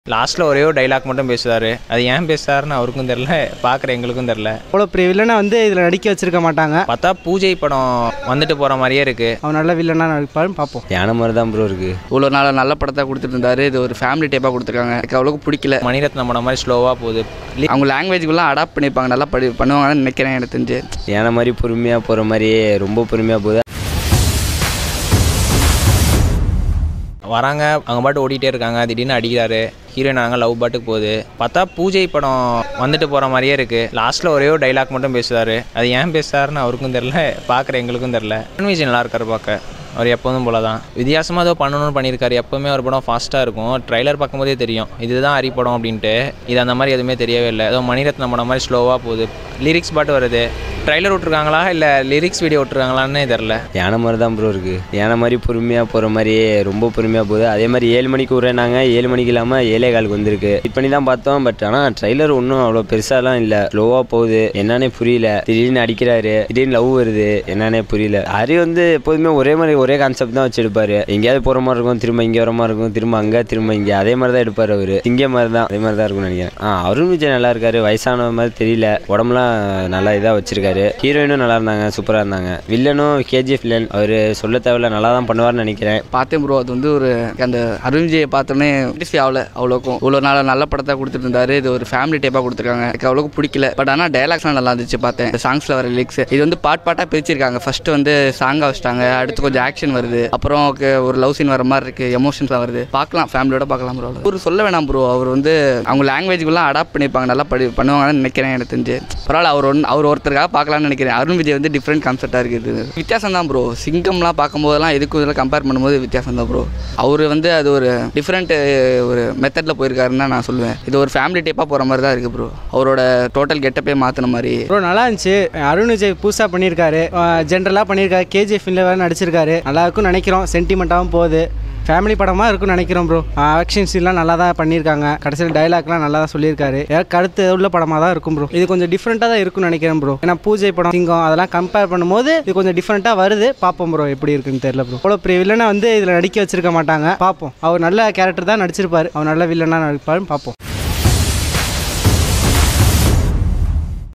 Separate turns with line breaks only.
லாஸ்ட்டில் ஒரே ஒரு டைலாக் மட்டும் பேசுவார் அது ஏன் பேசுறாருன்னு அவருக்கும் தெரில பார்க்குற எங்களுக்கும் தெரில
அவ்வளோ பெரிய வில்லனை வந்து இதில் நடிக்க வச்சிருக்க மாட்டாங்க
பார்த்தா பூஜை படம் வந்துட்டு போகிற மாதிரியே இருக்குது
அவன் நல்ல வில்லனா நடிப்பாருன்னு பார்ப்போம்
யானை மாதிரி தான் ப்ரோ இருக்குது
இவ்வளோ நாள் நல்ல படத்தை கொடுத்துட்டு இருந்தாரு இது ஒரு ஃபேமிலி டைப்பாக கொடுத்துருக்காங்க எனக்கு அவ்வளோக்கு பிடிக்கல
மணிரத்னம் படம் மாதிரி ஸ்லோவாக போகுது
அவங்க லாங்குவேஜ்க்குலாம் அடாப்ட் பண்ணியிருப்பாங்க நல்லா படி பண்ணுவாங்கன்னு நினைக்கிறேன் எனக்கு தெரிஞ்சு
யானை மாதிரி பொறுமையாக போகிற மாதிரியே ரொம்ப பொறுமையாக போகுது
வராங்க அவங்க பாட்டு ஓடிட்டே இருக்காங்க திடீர்னு அடிக்கிறாரு ஹீரோயின் நாங்கள் லவ் பாட்டுக்கு போகுது பார்த்தா பூஜை படம் வந்துட்டு போகிற மாதிரியே இருக்குது லாஸ்ட்டில் ஒரே ஒரு டைலாக் மட்டும் பேசுவார் அது ஏன் பேசுறாருன்னு அவருக்கும் தெரில பார்க்குற எங்களுக்கும் தெரில விஜய் நல்லா இருக்காரு பார்க்க அவர் எப்போதும் போல தான் வித்தியாசமாக ஏதோ பண்ணணும்னு பண்ணியிருக்காரு எப்போவுமே ஒரு படம் ஃபாஸ்ட்டாக இருக்கும் ட்ரைலர் பார்க்கும்போதே தெரியும் இதுதான் ஹரி படம் அப்படின்ட்டு இது அந்த மாதிரி எதுவுமே தெரியவே இல்லை ஏதோ மணிரத்னம் படம் மாதிரி ஸ்லோவாக போகுது லிரிக்ஸ் பாட்டு வருது ட்ரைலர் விட்ருக்காங்களா இல்லை லிரிக்ஸ் வீடியோ விட்ருக்காங்களான்னு தெரில
யானை மாதிரி தான் ப்ரோ இருக்குது யானை மாதிரி பொறுமையாக போகிற மாதிரியே ரொம்ப பொறுமையாக போகுது அதே மாதிரி ஏழு மணிக்கு விட்றேனாங்க ஏழு மணிக்கு இல்லாமல் ஏழே காலுக்கு வந்திருக்கு வெயிட் பண்ணி தான் பார்த்தோம் பட் ஆனால் ட்ரைலர் ஒன்றும் அவ்வளோ பெருசாலாம் இல்லை ஸ்லோவாக போகுது என்னன்னே புரியல திடீர்னு அடிக்கிறாரு திடீர்னு லவ் வருது என்னன்னே புரியல ஹரி வந்து எப்போதுமே ஒரே மாதிரி ஒரே கான்செப்ட் தான் வச்சு எடுப்பாரு எங்கேயாவது போகிற மாதிரி இருக்கும் திரும்ப இங்கே வர மாதிரி இருக்கும் திரும்ப அங்கே திரும்ப இங்கே அதே மாதிரி தான் எடுப்பார் அவர் இங்கே மாதிரி தான் அதே மாதிரி தான் இருக்கும்னு நினைக்கிறேன் ஆ அருண் விஜய் நல்லா இருக்காரு வயசான மாதிரி தெரியல உடம்புலாம் நல்லா இதாக வச்சிருக்காரு ஹீரோயினும் நல்லா இருந்தாங்க சூப்பராக இருந்தாங்க வில்லனும் கேஜிஎஃப் வில்லன் அவர் சொல்ல தேவையில்ல நல்லா தான் பண்ணுவார்னு நினைக்கிறேன்
பார்த்தேன் ப்ரோ அது வந்து ஒரு அந்த அருண் விஜயை பார்த்தோன்னே சாட்டிஸ்ஃபை ஆகல அவ்வளோக்கும் இவ்வளோ நாள் நல்ல படத்தை கொடுத்துட்டு இருந்தாரு இது ஒரு ஃபேமிலி டைப்பாக கொடுத்துருக்காங்க எனக்கு அவ்வளோக்கு பிடிக்கல பட் ஆனால் டைலாக்ஸ்லாம் நல்லா இருந்துச்சு பார்த்தேன் சாங்ஸில் வர லிரிக்ஸ் இது வந்து பாட் பாட்டாக பிரிச்சிருக்காங்க ஃபர்ஸ்ட் வந்து சாங்காக வச்சிட்டாங்க அடுத்து கொஞ்சம் ஆக்ஷன் வருது அப்புறம் க- ஒரு லவ் சீன் வர மாதிரி இருக்கு எமோஷன்ஸ்லாம் வருது பார்க்கலாம் ஃபேமிலியோட பார்க்கலாம் ப்ரோ ஒரு சொல்ல வேணாம் ப்ரோ அவர் வந்து அவங்க லாங்குவேஜ்க்குலாம் அடாப்ட் பண்ணியிருப்பாங்க நல்லா படி பண்ணுவாங்கன்னு நினைக்கிறேன் எனக்கு தெரிஞ்சு பரவாயில்ல அவர் ஒன்று அவர் ஒருத்தருக்காக பார்க்கலாம்னு நினைக்கிறேன் அருண் விஜய் வந்து டிஃப்ரெண்ட் கான்செப்டாக இருக்குது வித்தியாசம் தான் ப்ரோ சிங்கம்லாம் பார்க்கும்போதெல்லாம் இதுக்கும் இதெல்லாம் கம்பேர் பண்ணும்போது வித்தியாசம் தான் ப்ரோ அவர் வந்து அது ஒரு டிஃப்ரெண்ட் ஒரு மெத்தடில் போயிருக்காருன்னு தான் நான் சொல்லுவேன் இது ஒரு ஃபேமிலி டைப்பாக போகிற மாதிரி தான் இருக்குது ப்ரோ அவரோட டோட்டல் கெட்டப்பே மாற்றின மாதிரி
ப்ரோ நல்லா இருந்துச்சு அருண் விஜய் புதுசாக பண்ணியிருக்காரு ஜென்ரலாக பண்ணியிருக்காரு கேஜிஎஃப் வேறு நடிச்சிருக்காரு நல்லா இருக்கும்னு நினைக்கிறோம் சென்டிமெண்ட்டாகவும் போகுது ஃபேமிலி படமாக இருக்கும்னு நினைக்கிறோம் ப்ரோ ஆக்ஷன் சீன்லாம் நல்லா தான் பண்ணியிருக்காங்க கடைசியில் டைலாக்லாம் நல்லா தான் சொல்லியிருக்காரு ஏதாவது கருத்து உள்ள படமாக தான் இருக்கும் ப்ரோ இது கொஞ்சம் டிஃப்ரெண்ட்டாக தான் இருக்கும்னு நினைக்கிறேன் ப்ரோ ஏன்னா பூஜை படம் சிங்கம் அதெல்லாம் கம்பேர் பண்ணும்போது இது கொஞ்சம் டிஃப்ரெண்ட்டாக வருது பார்ப்போம் ப்ரோ எப்படி இருக்குன்னு தெரியல ப்ரோ அவ்வளோ பெரிய வில்லனை வந்து இதில் நடிக்க வச்சிருக்க மாட்டாங்க பார்ப்போம் அவர் நல்ல கேரக்டர் தான் நடிச்சிருப்பாரு அவர் நல்ல வில்லனாக நடிப்பாருன்னு பார்ப்போம்